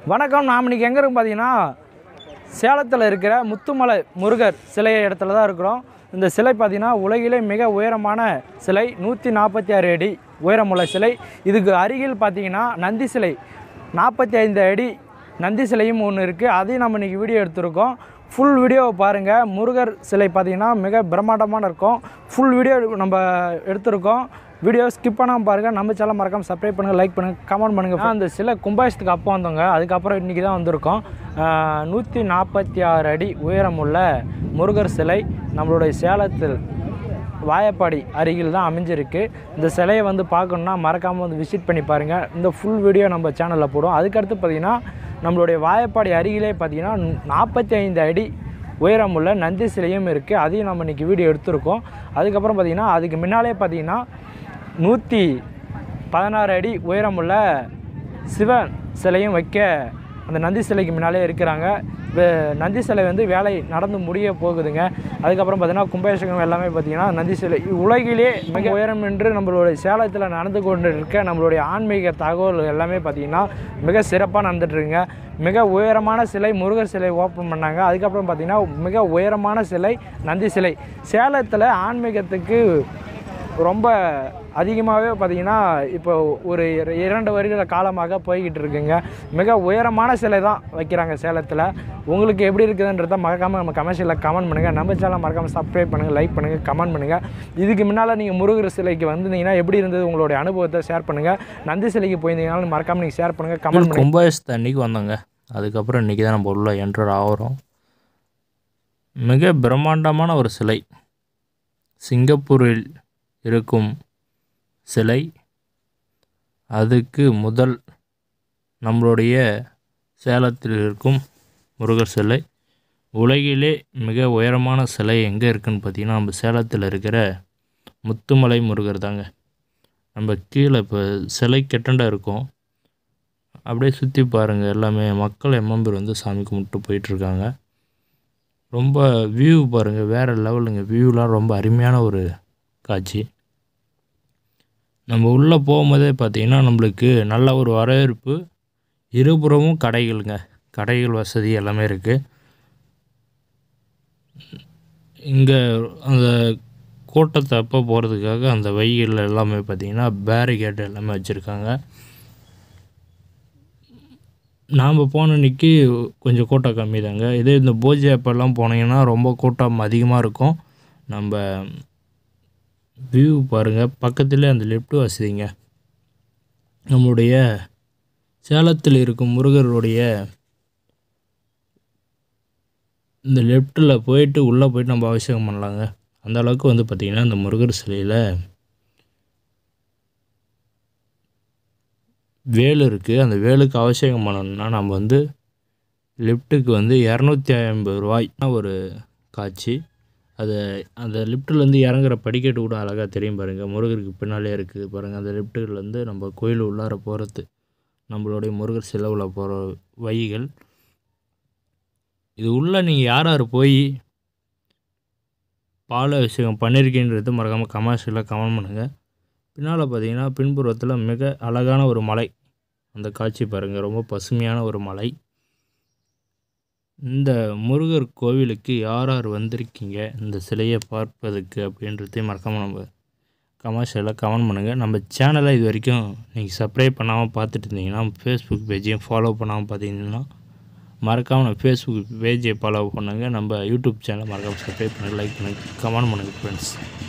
வணக்கம் நாம் இன்றைக்கி எங்கே இருக்கோம் பார்த்தீங்கன்னா சேலத்தில் இருக்கிற முத்துமலை முருகர் சிலை இடத்துல தான் இருக்கிறோம் இந்த சிலை பார்த்தீங்கன்னா உலகிலே மிக உயரமான சிலை நூற்றி நாற்பத்தி ஆறு அடி உயரமுள்ள சிலை இதுக்கு அருகில் பார்த்தீங்கன்னா நந்தி சிலை நாற்பத்தி ஐந்து அடி நந்தி சிலையும் ஒன்று இருக்குது அதையும் நம்ம இன்றைக்கி வீடியோ எடுத்திருக்கோம் ஃபுல் வீடியோவை பாருங்கள் முருகர் சிலை பார்த்தீங்கன்னா மிக பிரம்மாண்டமான இருக்கும் ஃபுல் வீடியோ நம்ம எடுத்திருக்கோம் வீடியோ ஸ்கிப் பண்ணாமல் பாருங்கள் நம்ம சேனல் மறக்காம சப்ஸ்கிரைப் பண்ணுங்கள் லைக் பண்ணுங்கள் கமெண்ட் பண்ணுங்கள் அந்த சிலை கும்பாபிஷத்துக்கு அப்போ வந்தவங்க அதுக்கப்புறம் இன்றைக்கி தான் வந்திருக்கோம் நூற்றி நாற்பத்தி ஆறு அடி உயரமுள்ள முருகர் சிலை நம்மளுடைய சேலத்தில் வாயப்பாடி அருகில் தான் அமைஞ்சிருக்கு இந்த சிலையை வந்து பார்க்கணுன்னா மறக்காமல் வந்து விசிட் பண்ணி பாருங்கள் இந்த ஃபுல் வீடியோ நம்ம சேனலில் போடுவோம் அதுக்கடுத்து பார்த்திங்கன்னா நம்மளுடைய வாயப்பாடி அருகிலே பார்த்திங்கன்னா நாற்பத்தி ஐந்து அடி உயரமுள்ள நந்தி சிலையும் இருக்குது அதையும் நம்ம இன்றைக்கி வீடியோ எடுத்திருக்கோம் அதுக்கப்புறம் பார்த்திங்கன்னா அதுக்கு முன்னாலே பார்த்திங்கன்னா நூற்றி பதினாறு அடி உயரமுள்ள சிவன் சிலையும் வைக்க அந்த நந்தி சிலைக்கு முன்னாலே இருக்கிறாங்க வே- நந்தி சிலை வந்து வேலை நடந்து முடிய போகுதுங்க அதுக்கப்புறம் பார்த்தீங்கன்னா கும்பாபிஷேகம் எல்லாமே பார்த்தீங்கன்னா நந்தி சிலை உலகிலே மிக உயரம் என்று நம்மளுடைய சேலத்தில் நடந்து கொண்டு இருக்க நம்மளுடைய ஆன்மீக தகவல் எல்லாமே பார்த்தீங்கன்னா மிக சிறப்பாக நடந்துட்டுருங்க மிக உயரமான சிலை முருகர் சிலை ஓப்பன் பண்ணாங்க அதுக்கப்புறம் பார்த்தீங்கன்னா மிக உயரமான சிலை நந்தி சிலை சேலத்தில் ஆன்மீகத்துக்கு ரொம்ப அதிகமாகவே பார்த்தீங்கன்னா இப்போ ஒரு இர- இரண்டு வருட காலமாக போய்கிட்டு இருக்குங்க மிக உயரமான சிலை தான் வைக்கிறாங்க சேலத்தில் உங்களுக்கு எப்படி இருக்குதுன்றத மறக்காமல் நம்ம கமர்ஷியலில் கமெண்ட் பண்ணுங்கள் நம்ம சேனல் மறக்காமல் சப்ஸ்கிரைப் பண்ணுங்கள் லைக் பண்ணுங்கள் கமெண்ட் பண்ணுங்கள் இதுக்கு முன்னால் நீங்கள் முருகர் சிலைக்கு வந்திருந்தீங்கன்னா எப்படி இருந்தது உங்களுடைய அனுபவத்தை ஷேர் பண்ணுங்கள் நந்தி சிலைக்கு போயிருந்தீங்கனாலும் மறக்காமல் நீங்கள் ஷேர் பண்ணுங்கள் கமெண்ட் பண்ணுங்கள் கும்பாபிஷத்தை அன்றைக்கி வந்தோங்க அதுக்கப்புறம் இன்றைக்கி தான் நம்ம உள்ள என்டர் ஆகிறோம் மிக பிரம்மாண்டமான ஒரு சிலை சிங்கப்பூரில் இருக்கும் சிலை அதுக்கு முதல் நம்மளுடைய சேலத்தில் இருக்கும் முருகர் சிலை உலகிலே மிக உயரமான சிலை எங்கே இருக்குன்னு பார்த்தீங்கன்னா நம்ம சேலத்தில் இருக்கிற முத்துமலை முருகர் தாங்க நம்ம கீழே இப்போ சிலை கெட்டண்டா இருக்கும் அப்படியே சுற்றி பாருங்கள் எல்லாமே மக்கள் எம்எம் பேர் வந்து சாமி கும்பிட்டு போயிட்டுருக்காங்க ரொம்ப வியூ பாருங்கள் வேறு லெவலுங்க வியூலாம் ரொம்ப அருமையான ஒரு காட்சி நம்ம உள்ளே போகும்போதே பார்த்திங்கன்னா நம்மளுக்கு நல்ல ஒரு வரவேற்பு இருபுறமும் கடைகளுங்க கடைகள் வசதி எல்லாமே இருக்குது இங்கே அந்த கூட்டத்தை அப்போ போகிறதுக்காக அந்த வெயில் எல்லாமே பார்த்திங்கன்னா பேரிகேட் எல்லாமே வச்சுருக்காங்க நாம் போன அன்னைக்கு கொஞ்சம் கூட்டம் கம்மி தாங்க இதே இந்த பூஜை அப்போல்லாம் போனீங்கன்னா ரொம்ப கூட்டம் அதிகமாக இருக்கும் நம்ம வியூ பாருங்கள் பக்கத்துலேயே அந்த லிஃப்ட் வசதிங்க நம்மளுடைய சேலத்தில் இருக்கும் முருகருடைய இந்த லெஃப்ட்டில் போயிட்டு உள்ளே போயிட்டு நம்ம அபிஷேகம் பண்ணலாங்க அந்த அளவுக்கு வந்து பார்த்திங்கன்னா இந்த முருகர் சிலையில் வேல் இருக்குது அந்த வேலுக்கு அபிஷேகம் பண்ணணும்னா நம்ம வந்து லிஃப்ட்டுக்கு வந்து இரநூத்தி ஐம்பது ரூபாய் ஒரு காட்சி அதை அந்த லிஃப்ட்லேருந்து இறங்குற படிக்கட்டு கூட அழகாக தெரியும் பாருங்கள் முருகருக்கு பின்னாலே இருக்குது பாருங்கள் அந்த லிஃப்ட்டுலேருந்து நம்ம கோயில் உள்ளார போகிறது நம்மளுடைய முருகர் சிலவில் போகிற வழிகள் இது உள்ளே நீங்கள் யார் யார் போய் பால் அபிஷேகம் பண்ணியிருக்கீன்றது மறக்காமல் கமர்ஷியலாக கமெண்ட் பண்ணுங்கள் பின்னால் பார்த்தீங்கன்னா பின்புறத்தில் மிக அழகான ஒரு மலை அந்த காட்சி பாருங்கள் ரொம்ப பசுமையான ஒரு மலை இந்த முருகர் கோவிலுக்கு யார் யார் வந்திருக்கீங்க இந்த சிலையை பார்ப்பதுக்கு அப்படின்றதையும் மறக்காமல் நம்ம கமர்ஷியலாக கமெண்ட் பண்ணுங்கள் நம்ம சேனலை இது வரைக்கும் நீங்கள் சப்ஸ்கிரைப் பண்ணாமல் பார்த்துட்டு இருந்தீங்கன்னா ஃபேஸ்புக் பேஜையும் ஃபாலோ பண்ணாமல் பார்த்தீங்கன்னா மறக்காமல் நம்ம ஃபேஸ்புக் பேஜை ஃபாலோ பண்ணுங்கள் நம்ம யூடியூப் சேனலை மறக்காமல் சப்ஸ்கிரைப் பண்ணுங்கள் லைக் பண்ணுங்கள் கமெண்ட் பண்ணுங்கள் ஃப்ரெண்ட்ஸ்